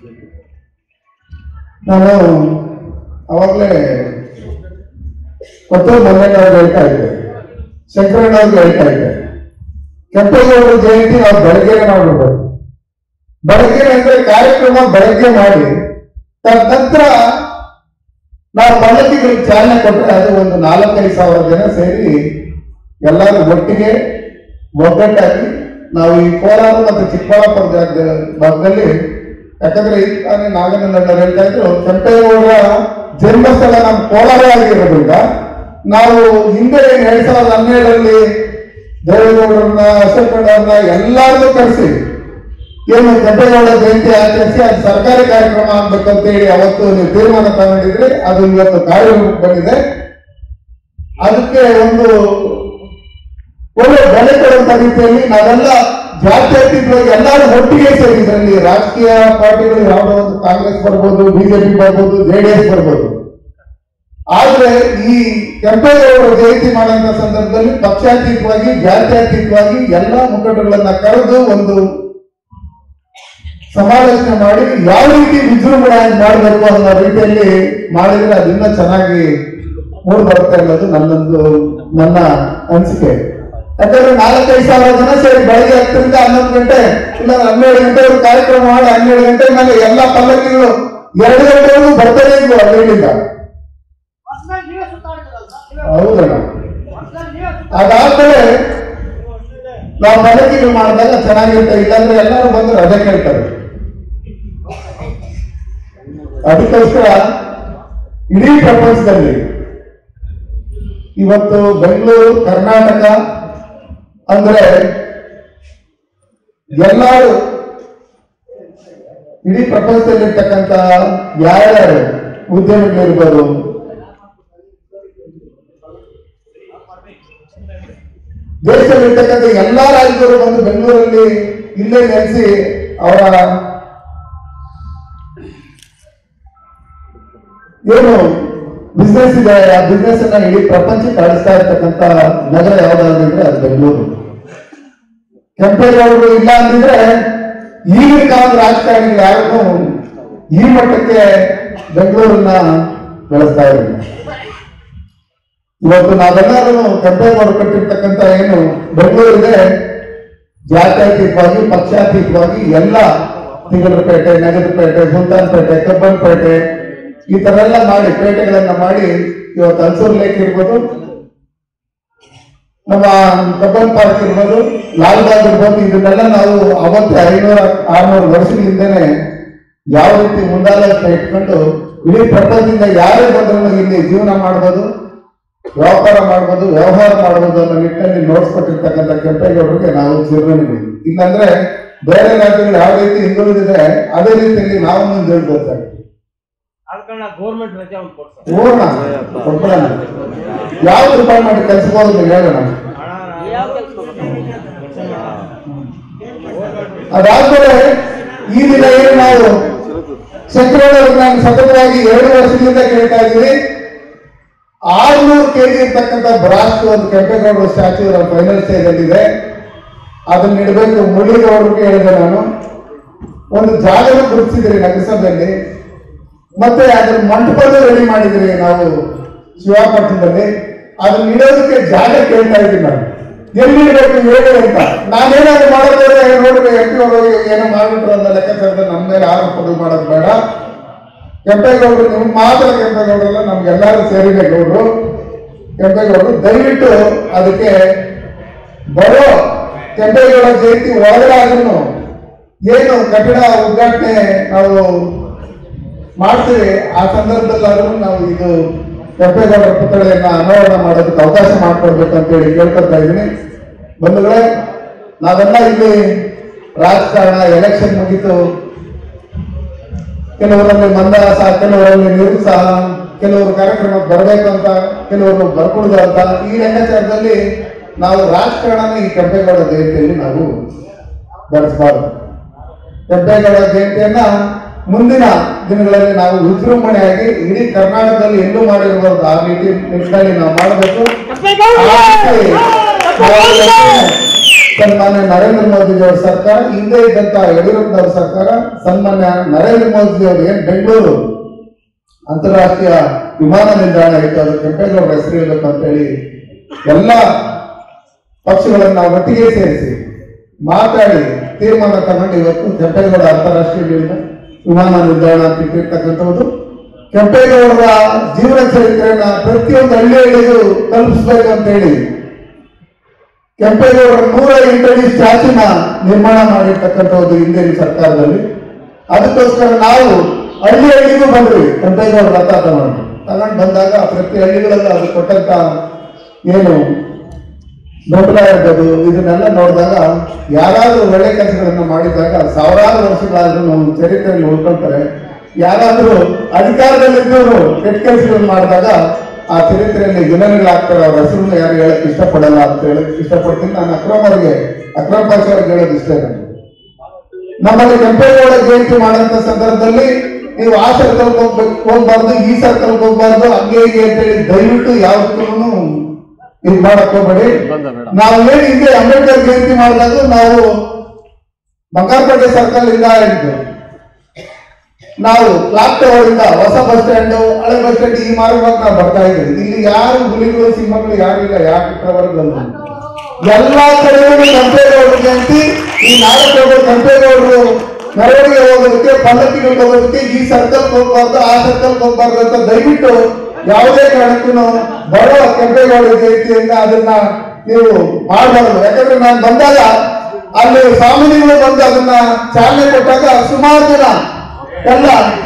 ನಾನು ಅವಾಗಲೇ ಮತ್ತು ಮೊನ್ನೆ ನಾವು ಹೇಳ್ತಾ ಇದ್ದೆ ಶಂಕರಣ್ಣವ್ರಿಗೆ ಹೇಳ್ತಾ ಇದ್ದೆ ಕೆಂಪೇಗೌಡರ ಜಯಂತಿ ನಾವು ಬೆಳಗ್ಗೆನೆ ಮಾಡ್ಬಿಡ್ಬೇಕು ಬೆಳಗ್ಗೆ ಅಂದ್ರೆ ಕಾರ್ಯಕ್ರಮ ಬೆಳಗ್ಗೆ ಮಾಡಿ ತದನಂತರ ನಾವು ಪಲ್ಲಕ್ಕಿಗಳಿಗೆ ಚಾಲನೆ ಕೊಟ್ಟರೆ ಅದು ಒಂದು ನಾಲ್ಕೈದು ಸಾವಿರ ಜನ ಸೇರಿ ಎಲ್ಲರೂ ಒಟ್ಟಿಗೆ ಒಗ್ಗಟ್ಟಾಗಿ ನಾವು ಈ ಕೋಲಾರ ಮತ್ತು ಚಿಕ್ಕಬಳ್ಳಾಪುರ ಜಾಗದ ಭಾಗದಲ್ಲಿ ಯಾಕಂದ್ರೆ ಈಗ ತಾನೇ ನಾಗನಂದಣ್ಣ ಹೇಳ್ತಾ ಇದ್ರು ಕೆಂಪೇಗೌಡರ ಜನ್ಮಸ್ಥಳ ನಮ್ಮ ಕೋಲಾರ ಆಗಿರೋದ್ರಿಂದ ನಾವು ಹಿಂದೆ ಏನ್ ಎರಡ್ ಸಾವಿರದ ಹನ್ನೆರಡರಲ್ಲಿ ದೇವೇಗೌಡರನ್ನ ಅಶೋಕಣ್ಣವ್ರನ್ನ ಎಲ್ಲಾರನ್ನೂ ಕರೆಸಿ ಏನು ಕೆಂಪೇಗೌಡ ಜಯಂತಿ ಆಚರಿಸಿ ಅದು ಸರ್ಕಾರಿ ಕಾರ್ಯಕ್ರಮ ಆಗ್ಬೇಕಂತ ಹೇಳಿ ಅವತ್ತು ನೀವು ತೀರ್ಮಾನ ತಗೊಂಡಿದ್ರಿ ಅದು ಇವತ್ತು ಕಾರ್ಯಕ್ರಮಕ್ಕೆ ಬಂದಿದೆ ಅದಕ್ಕೆ ಒಂದು ಒಳ್ಳೆ ಬೆಲೆ ಕೊಡುವಂತ ರೀತಿಯಲ್ಲಿ ನಾವೆಲ್ಲ ಜಾತ್ಯತೀತವಾಗಿ ಎಲ್ಲರೂ ಒಟ್ಟಿಗೆ ಸೇರಿ ಇದರಲ್ಲಿ ರಾಜಕೀಯ ಪಾರ್ಟಿಗಳು ಯಾವುದೋ ಒಂದು ಕಾಂಗ್ರೆಸ್ ಬರ್ಬೋದು ಬಿಜೆಪಿ ಬರ್ಬೋದು ಜೆಡಿಎಸ್ ಬರ್ಬೋದು ಆದ್ರೆ ಈ ಕೆಂಪೇಗೌಡರ ಜಯಂತಿ ಮಾಡುವಂತ ಸಂದರ್ಭದಲ್ಲಿ ಪಕ್ಷಾತೀತವಾಗಿ ಜಾತ್ಯತೀತವಾಗಿ ಎಲ್ಲ ಮುಖಂಡಗಳನ್ನ ಕರೆದು ಒಂದು ಸಮಾಲೋಚನೆ ಮಾಡಿ ಯಾವ ರೀತಿ ವಿಜೃಂಭಣೆಯಾಗಿ ಮಾಡಬೇಕು ಅನ್ನೋ ರೀತಿಯಲ್ಲಿ ಮಾಡಿದ್ರೆ ಅದು ಇನ್ನೂ ಚೆನ್ನಾಗಿ ಮೂಡ್ ಬರುತ್ತೆ ಅನ್ನೋದು ನನ್ನೊಂದು ನನ್ನ ಅನಿಸಿಕೆ ಯಾಕಂದ್ರೆ ನಾಲ್ಕೈದು ಸಾವಿರ ಜನ ಸೇರಿ ಬೆಳಗ್ಗೆ ಹತ್ತರಿಂದ ಹನ್ನೊಂದು ಗಂಟೆ ಇಲ್ಲ ಹನ್ನೆರಡು ಗಂಟೆವರೆಗೂ ಕಾರ್ಯಕ್ರಮ ಮಾಡಿ ಹನ್ನೆರಡು ಗಂಟೆ ಮೇಲೆ ಎಲ್ಲ ಪಲ್ಲಕ್ಕಿಗಳು ಎರಡು ಗಂಟೆವರೆಗೂ ಬರ್ತಾನೆ ಇದ್ವು ಹಳ್ಳಿಯಿಂದ ಹೌದಣ್ಣ ಅದಾದ್ಮೇಲೆ ನಾವು ಪಲ್ಲಕ್ಕಿಗಳು ಮಾಡಿದಾಗ ಚೆನ್ನಾಗಿರುತ್ತೆ ಇಲ್ಲಾಂದ್ರೆ ಎಲ್ಲರೂ ಬಂದು ರಜೆ ಕೇಳ್ತಾರೆ ಅದಕ್ಕೋಸ್ಕರ ಇಡೀ ಪ್ರಪಂಚದಲ್ಲಿ ಇವತ್ತು ಬೆಂಗಳೂರು ಕರ್ನಾಟಕ ಅಂದ್ರೆ ಎಲ್ಲರೂ ಇಡೀ ಪ್ರಪಂಚದಲ್ಲಿರ್ತಕ್ಕಂಥ ಯಾರ್ಯಾರು ಉದ್ಯಮಿಗಳಿರ್ಬೋದು ದೇಶದಲ್ಲಿರ್ತಕ್ಕಂಥ ಎಲ್ಲಾ ರಾಜ್ಯದವರು ಬಂದು ಬೆಂಗಳೂರಲ್ಲಿ ಇಲ್ಲೇ ನೆಲೆಸಿ ಅವರ ಏನು ಬಿಸ್ನೆಸ್ ಇದೆ ಆ ಬಿಸ್ನೆಸ್ ಅನ್ನ ಇಡೀ ಪ್ರಪಂಚಕ್ಕೆ ಹರಡಿಸ್ತಾ ಇರ್ತಕ್ಕಂಥ ನಗರ ಯಾವ್ದಾದ್ರೆ ಅದು ಬೆಂಗಳೂರು ಕೆಂಪೇಗೌಡರು ಇಲ್ಲ ಅಂದಿದ್ರೆ ಈಗಿನ ಕಾಲದ ರಾಜಕಾರಣಿಗಳು ಯಾರಿಗೂ ಈ ಮಟ್ಟಕ್ಕೆ ಬೆಂಗಳೂರನ್ನ ಬೆಳೆಸ್ತಾ ಇರಲಿಲ್ಲ ಇವತ್ತು ನಾವೆಲ್ಲರೂ ಕೆಂಪೇಗೌಡರು ಕಟ್ಟಿರ್ತಕ್ಕಂಥ ಏನು ಬೆಂಗಳೂರಿಗೆ ಜಾತ್ಯತೀತವಾಗಿ ಪಕ್ಷಾತೀತವಾಗಿ ಎಲ್ಲ ತಿಂಗಳಪೇಟೆ ನಗರಪೇಟೆ ಸುಲ್ತಾನ್ಪೇಟೆ ಕಬ್ಬನ್ಪೇಟೆ ಈ ತರ ಎಲ್ಲ ಮಾಡಿ ಪೇಟೆಗಳನ್ನ ಮಾಡಿ ಇವತ್ತು ಹಲ್ಸೂರ್ ಲೇಕ್ ಇರ್ಬೋದು ನಮ್ಮ ಕಬ್ಬನ್ ಪಾರ್ಕ್ ಇರ್ಬೋದು ಲಾಲ್ಬಾಗ್ ಇರ್ಬೋದು ಇದನ್ನೆಲ್ಲ ನಾವು ಅವತ್ತೇ ಐನೂರ ಆರ್ನೂರು ವರ್ಷಗಳಿಂದನೇ ಯಾವ ರೀತಿ ಮುಂದಾಲೋಚನೆ ಇಟ್ಕೊಂಡು ಇಡೀ ಪ್ರಪಂಚದಿಂದ ಯಾರೇ ಬಂದ್ರು ಇಲ್ಲಿ ಜೀವನ ಮಾಡ್ಬೋದು ವ್ಯಾಪಾರ ಮಾಡ್ಬೋದು ವ್ಯವಹಾರ ಮಾಡ್ಬೋದು ಅನ್ನೋ ನಿಟ್ಟಿನಲ್ಲಿ ನೋಡ್ಸ್ಕೊಟ್ಟಿರ್ತಕ್ಕಂಥ ಕೆಂಪೇಗೌಡರಿಗೆ ನಾವು ಚಿರಣಿವಿ ಇಲ್ಲಾಂದ್ರೆ ಬೇರೆ ರಾಜ್ಯಗಳು ಯಾವ ರೀತಿ ಹಿಂದುಳಿದಿದೆ ಅದೇ ರೀತಿಯಲ್ಲಿ ನಾವು ಮುಂದೆ ಹೇಳ್ಬೋದಾಗಿ ಅದಕ್ಕೆ ಗೌರ್ಮೆಂಟ್ ರಜೆ ಒಂದು ಕೊಡ್ಸೋಣ ಹೋಗೋಣ ಕೊಟ್ಬಿಡೋಣ ಯಾವ ರೂಪಾಯಿ ಮಾಡಿ ಕಲ್ಸ್ಬೋದು ಹೇಳೋಣ ಅದಾದ್ಮೇಲೆ ಈ ದಿನ ಏನು ನಾವು ಶಂಕರಣ್ಣವ್ರಿಗೆ ನಾನು ಸತತವಾಗಿ ಎರಡು ವರ್ಷದಿಂದ ಕೇಳ್ತಾ ಇದ್ದೀವಿ ಆರ್ನೂರು ಕೆಜಿ ಇರ್ತಕ್ಕಂಥ ಬ್ರಾಸ್ಟ್ ಒಂದು ಕೆಂಪೇಗೌಡರ ಸ್ಟ್ಯಾಚ್ಯೂ ಫೈನಲ್ ಸ್ಟೇಜ್ ಅಲ್ಲಿದೆ ಅದನ್ನ ಇಡಬೇಕು ಮುರಳೀಗೌಡರಿಗೆ ಹೇಳಿದೆ ನಾನು ಒಂದು ಜಾಗನ ಗುರುತಿಸಿದ್ರಿ ನಗರಸಭೆಯಲ್ಲಿ ಮತ್ತೆ ಅದ್ರ ಮಂಟಪದ ರೆಡಿ ಮಾಡಿದ್ರಿ ನಾವು ಶಿವಾಪಟ್ಟಣದಲ್ಲಿ ಅದನ್ನ ಇಡೋದಕ್ಕೆ ಜಾಗ ಕೇಳ್ತಾ ಇದ್ದೀನಿ ನಾನು ಎಲ್ಲಿ ಇಡಬೇಕು ಹೇಳಿ ಅಂತ ನಾನೇನಾದ್ರು ಮಾಡೋದ್ರೆ ನೋಡ್ರಿ ಎಂ ಪಿ ಅವರು ಏನೋ ಮಾಡ್ಬಿಟ್ರು ಅನ್ನೋ ಲೆಕ್ಕಾಚಾರದ ನಮ್ಮ ಮೇಲೆ ಆರೋಪಗಳು ಮಾಡೋದು ಬೇಡ ಕೆಂಪೇಗೌಡರು ನಿಮ್ ಮಾತ್ರ ಕೆಂಪೇಗೌಡರಲ್ಲ ನಮ್ಗೆಲ್ಲರೂ ಸೇರಿದೆ ಗೌಡ್ರು ಕೆಂಪೇಗೌಡರು ದಯವಿಟ್ಟು ಅದಕ್ಕೆ ಬರೋ ಕೆಂಪೇಗೌಡ ಜಯಂತಿ ಒಳಗಡೆ ಏನು ಕಟ್ಟಡ ಉದ್ಘಾಟನೆ ನಾವು ಮಾಡ್ತೀವಿ ಆ ಸಂದರ್ಭದಲ್ಲಾದ್ರೂ ನಾವು ಇದು ಕೆಂಪೇಗೌಡರ ಪುತ್ಥಳಿಯನ್ನ ಅನಾವರಣ ಮಾಡೋದಕ್ಕೆ ಅವಕಾಶ ಮಾಡ್ಕೊಡ್ಬೇಕು ಅಂತ ಹೇಳಿ ಕೇಳ್ಕೊತಾ ಇದ್ದೀನಿ ಬಂಧುಗಳೇ ನಾವೆಲ್ಲ ಇಲ್ಲಿ ರಾಜಕಾರಣ ಎಲೆಕ್ಷನ್ ಮುಗೀತು ಕೆಲವರಲ್ಲಿ ಮಂದಹಾಸ ಕೆಲವರಲ್ಲಿ ನಿರುತ್ಸಾಹ ಕೆಲವರು ಕಾರ್ಯಕ್ರಮಕ್ಕೆ ಬರಬೇಕು ಅಂತ ಕೆಲವರು ಬರ್ಕೊಡುದು ಅಂತ ಈ ಲೆಕ್ಕಾಚಾರದಲ್ಲಿ ನಾವು ರಾಜಕಾರಣನ ಈ ಕೆಂಪೇಗೌಡ ಜಯಂತಿಯಲ್ಲಿ ನಾವು ಬೆಳೆಸಬಾರದು ಕೆಂಪೇಗೌಡ ಜಯಂತಿಯನ್ನ ಮುಂದಿನ ದಿನಗಳಲ್ಲಿ ನಾವು ವಿಜೃಂಭಣೆಯಾಗಿ ಇಡೀ ಕರ್ನಾಟಕದಲ್ಲಿ ಎಲ್ಲೂ ಮಾಡಿರಬಾರದು ಆ ರೀತಿ ನಿಟ್ಟಿನಲ್ಲಿ ನಾವು ಮಾಡಬೇಕು ಆ ರೀತಿ ನಾವು ಸನ್ಮಾನ್ಯ ನರೇಂದ್ರ ಮೋದಿಜಿಯವರ ಸರ್ಕಾರ ಹಿಂದೆ ಇದ್ದಂತ ಯಡಿಯೂರಪ್ಪನವರ ಸರ್ಕಾರ ಸನ್ಮಾನ್ಯ ನರೇಂದ್ರ ಮೋದಿಜಿಯವರು ಏನ್ ಬೆಂಗಳೂರು ಅಂತಾರಾಷ್ಟ್ರೀಯ ವಿಮಾನ ನಿಲ್ದಾಣ ಇತ್ತು ಅದು ಕೆಂಪೇಗೌಡರ ಹೆಸರು ಇರಬೇಕು ಅಂತ ಹೇಳಿ ಎಲ್ಲ ಪಕ್ಷಗಳನ್ನ ನಾವು ಒಟ್ಟಿಗೆ ಸೇರಿಸಿ ಮಾತಾಡಿ ತೀರ್ಮಾನ ತಗೊಂಡು ಇವತ್ತು ಕೆಂಪೇಗೌಡ ಅಂತಾರಾಷ್ಟ್ರೀಯ ವಿಮಾನ- ವಿಮಾನ ನಿಲ್ದಾಣ ಅಂತ ಇಟ್ಟಿರ್ತಕ್ಕಂಥದ್ದು ಕೆಂಪೇಗೌಡರ ಜೀವನ ಚರಿತ್ರೆಯನ್ನ ಪ್ರತಿಯೊಂದು ಹಳ್ಳಿ ಹಳ್ಳಿಗೂ ತಲುಪಿಸ್ಬೇಕು ಅಂತ ಹೇಳಿ ಕೆಂಪೇಗೌಡರ ನೂರ ಎಂಟಡಿ ಸ್ಟ್ಯಾಚ್ಯೂನ ನಿರ್ಮಾಣ ಮಾಡಿರ್ತಕ್ಕಂಥದ್ದು ಹಿಂದಿನ ಸರ್ಕಾರದಲ್ಲಿ ಅದಕ್ಕೋಸ್ಕರ ನಾವು ಹಳ್ಳಿ ಹಳ್ಳಿಗೂ ಬಂದ್ವಿ ಕೆಂಪೇಗೌಡ ರಥ ತಗೊಂಡು ತಗೊಂಡು ಬಂದಾಗ ಪ್ರತಿ ಹಳ್ಳಿಗಳಲ್ಲೂ ಅದು ಕೊಟ್ಟಂತ ಏನು ಬೆಂಬಲ ಇರ್ಬೋದು ಇದನ್ನೆಲ್ಲ ನೋಡಿದಾಗ ಯಾರಾದ್ರೂ ಒಳ್ಳೆ ಕೆಲಸಗಳನ್ನ ಮಾಡಿದಾಗ ಸಾವಿರಾರು ವರ್ಷಗಳಾದ್ರೂ ಚರಿತ್ರೆಯಲ್ಲಿ ಉಳ್ಕೊಳ್ತಾರೆ ಯಾರಾದ್ರೂ ಅಧಿಕಾರದಲ್ಲಿದ್ದವರು ಕೆಟ್ಟ ಕೆಲಸಗಳನ್ನು ಮಾಡಿದಾಗ ಆ ಚರಿತ್ರೆಯಲ್ಲಿ ವಿಲನ್ಗಳಾಗ್ತಾರೆ ಅವ್ರ ಹೆಸರನ್ನು ಯಾರು ಹೇಳಕ್ ಇಷ್ಟಪಡಲ್ಲ ಅಂತ ಹೇಳಕ್ ಇಷ್ಟಪಡ್ತೀನಿ ನಾನು ಅಕ್ರಮ್ ಅವ್ರಿಗೆ ಅಕ್ರಮ್ ಪಾಷ ಅವ್ರಿಗೆ ಹೇಳೋದು ಇಷ್ಟೇ ನನಗೆ ನಮ್ಮಲ್ಲಿ ಕೆಂಪೇಗೌಡ ಜಯಂತಿ ಮಾಡಂತ ಸಂದರ್ಭದಲ್ಲಿ ನೀವು ಆ ಸರ್ಕಲ್ ಹೋಗ್ಬೇಕು ಹೋಗ್ಬಾರ್ದು ಈ ಸರ್ಕಲ್ ಹೋಗ್ಬಾರ್ದು ಹಂಗೆ ಹೀಗೆ ಅಂತ ಹೇಳಿ ದಯವಿಟ್ಟು ಯಾವತ್ತೂ ಇದು ಮಾಡಕ್ ಹೋಗ್ಬೇಡಿ ನಾವು ಏನ್ ಹಿಂದೆ ಅಂಬೇಡ್ಕರ್ ಜಯಂತಿ ಮಾಡಿದಾಗ ನಾವು ಬಂಗಾರಪೇಟೆ ಸರ್ಕಲ್ ಇಂದ ಹಿಡಿದು ನಾವು ಕ್ಲಾಕ್ ಟವರ್ ಇಂದ ಹೊಸ ಬಸ್ ಸ್ಟ್ಯಾಂಡ್ ಹಳೆ ಬಸ್ ಸ್ಟ್ಯಾಂಡ್ ಈ ಮಾರ್ಗವಾಗಿ ನಾವು ಬರ್ತಾ ಇದ್ದೀವಿ ಇಲ್ಲಿ ಯಾರು ಹುಲಿಗಳು ಸಿಂಹಗಳು ಯಾರು ಇಲ್ಲ ಯಾವ ಚಿತ್ರವರ್ಗದಲ್ಲೂ ಎಲ್ಲಾ ಕಡೆಯೂ ಕೆಂಪೇಗೌಡರ ಜಯಂತಿ ಈ ನಾಲ್ಕು ಕೆಂಪೇಗೌಡರು ಮೆರವಣಿಗೆ ಹೋಗೋದಕ್ಕೆ ಪಲ್ಲಕ್ಕಿಗೆ ಹೋಗೋದಕ್ಕೆ ಈ ಸರ್ಕಲ್ ಹೋಗ್ಬಾರ್ದು ಆ ಸರ್ಕಲ್ ಹೋಗ್ಬಾರ್ದು ಅಂತ ದಯವಿಟ್ಟು ಯಾವುದೇ ಕಾರಣಕ್ಕೂ ಬರೋ ಕೆಂಪೇಗೌಡ ಜಯಂತಿಯಿಂದ ಅದನ್ನ ನೀವು ಮಾಡಬಾರ್ದು ಯಾಕಂದ್ರೆ ನಾನು ಬಂದಾಗ ಅಲ್ಲಿ ಸ್ವಾಮಿನಿಗಳು ಬಂದು ಅದನ್ನ ಚಾಲನೆ ಕೊಟ್ಟಾಗ ಸುಮಾರು ಜನ ಎಲ್ಲ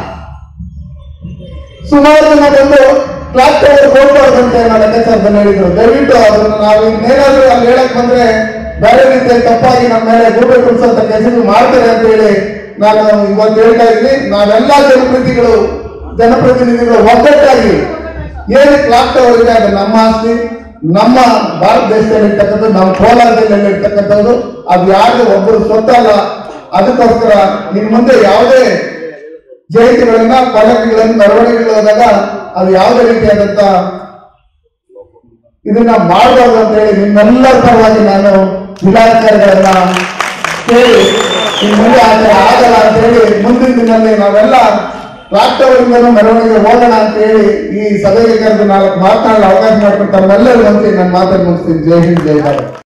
ಸುಮಾರು ಜನ ಬಂದು ಕ್ಲಾಕ್ ಟವರ್ ಹೋಗ್ಬಾರ್ದು ಅಂತ ಏನೋ ಲೆಕ್ಕಾಚಾರದಲ್ಲಿ ಹೇಳಿದ್ರು ದಯವಿಟ್ಟು ಅದನ್ನ ನಾವು ಇನ್ನೇನಾದ್ರೂ ಅಲ್ಲಿ ಹೇಳಕ್ ಬಂದ್ರೆ ಬೇರೆ ರೀತಿಯಲ್ಲಿ ತಪ್ಪಾಗಿ ನಮ್ಮ ಮೇಲೆ ಗೂಬೆ ಕುಡಿಸೋಂತ ಕೆಲಸ ಮಾಡ್ತಾರೆ ಅಂತ ಹೇಳಿ ನಾನು ಇವತ್ತು ಹೇಳ್ತಾ ಇದ್ದೀನಿ ನಾವೆಲ್ಲ ಜನಪ್ರತಿಗಳು ಜನಪ್ರತಿನಿಧಿಗಳು ಒಗ್ಗಟ್ಟಾಗಿ ಏನು ಕ್ಲಾಕ್ ಟವರ್ ಇದೆ ಅದು ನಮ್ಮ ಆಸ್ತಿ ನಮ್ಮ ಭಾರತ ದೇಶದಲ್ಲಿ ಇರ್ತಕ್ಕಂಥದ್ದು ನಮ್ಮ ಕೋಲಾರದಲ್ಲಿ ಇರ್ತಕ್ಕಂಥದ್ದು ಅದು ಯಾರು ಒಬ್ಬರು ಸ್ವತ್ತಲ್ಲ ಅದಕ್ಕೋಸ್ಕರ ನಿಮ್ ಮುಂದೆ ಯಾವುದೇ ಜಯಂತಿಗಳನ್ನ ಪಲ್ಲಕ್ಕಿಗಳನ್ನ ಮೆರವಣಿಗೆಗಳು ಹೋದಾಗ ಅದು ಯಾವುದೇ ರೀತಿಯಾದಂತ ಇದನ್ನ ಮಾಡಬಾರ್ದು ಅಂತ ಹೇಳಿ ನಿಮ್ಮೆಲ್ಲರ ಪರವಾಗಿ ನಾನು ಜಿಲ್ಲಾಧಿಕಾರಿಗಳನ್ನ ಕೇಳಿ ಇನ್ ಮುಂದೆ ಆ ಥರ ಆಗಲ್ಲ ಅಂತ ಹೇಳಿ ಮುಂದಿನ ದಿನದಲ್ಲಿ ನಾವೆಲ್ಲ ರಾಷ್ಟ್ರವರಿಂದನೂ ಮೆರವಣಿಗೆ ಹೋಗೋಣ ಅಂತ ಹೇಳಿ ಈ ಸಭೆಗೆ ಕರೆದು ನಾಲ್ಕು ಮಾತನಾಡಲು ಅವಕಾಶ ಮಾಡ್ಕೊಂಡು ತಮ್ಮೆಲ್ಲರಿಗೂ ಅಂತ ನನ್ನ ಮಾತನ್ನು ಮುಗಿಸ್ತೀನಿ ಜೈ ಹಿಂದ್ ಜೈ ಭಾರತ್